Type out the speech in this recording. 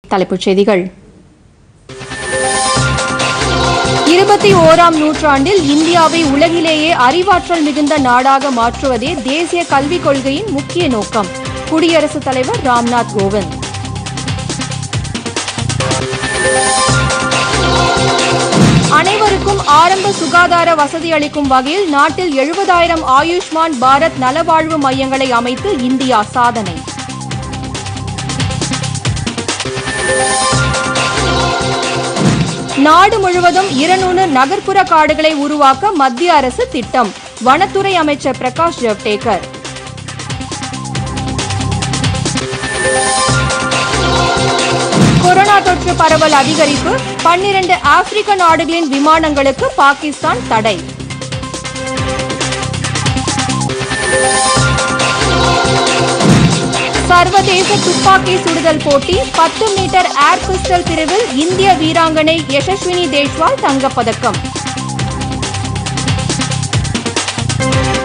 தலைப்புச் செய்திகள் இருபத்தி ஓராம் நூற்றாண்டில் இந்தியாவை உலகிலேயே அறிவாற்றல் மிகுந்த நாடாக மாற்றுவதே தேசிய கல்விக் கொள்கையின் முக்கிய நோக்கம் குடியரசுத் தலைவர் ராம்நாத் கோவிந்த் அனைவருக்கும் ஆரம்ப சுகாதார வசதி அளிக்கும் வகையில் நாட்டில் எழுபதாயிரம் ஆயுஷ்மான் பாரத் நலவாழ்வு மையங்களை அமைத்து இந்தியா சாதனை நாடு முழுவதும் இருநூறு நகர்ப்புற காடுகளை உருவாக்க மத்திய அரசு திட்டம் வனத்துறை அமைச்சர் பிரகாஷ் ஜவ்டேகர் கொரோனா தொற்று பரவல் அதிகரிப்பு பன்னிரண்டு ஆப்பிரிக்க நாடுகளின் விமானங்களுக்கு பாகிஸ்தான் தடை சர்வதேச துப்பாக்கி சுடுதல் போட்டி பத்து மீட்டர் ஏர் பிஸ்டல் பிரிவில் இந்திய வீராங்கனை யசஸ்வினி தேஷ்வால் தங்கப்பதக்கம்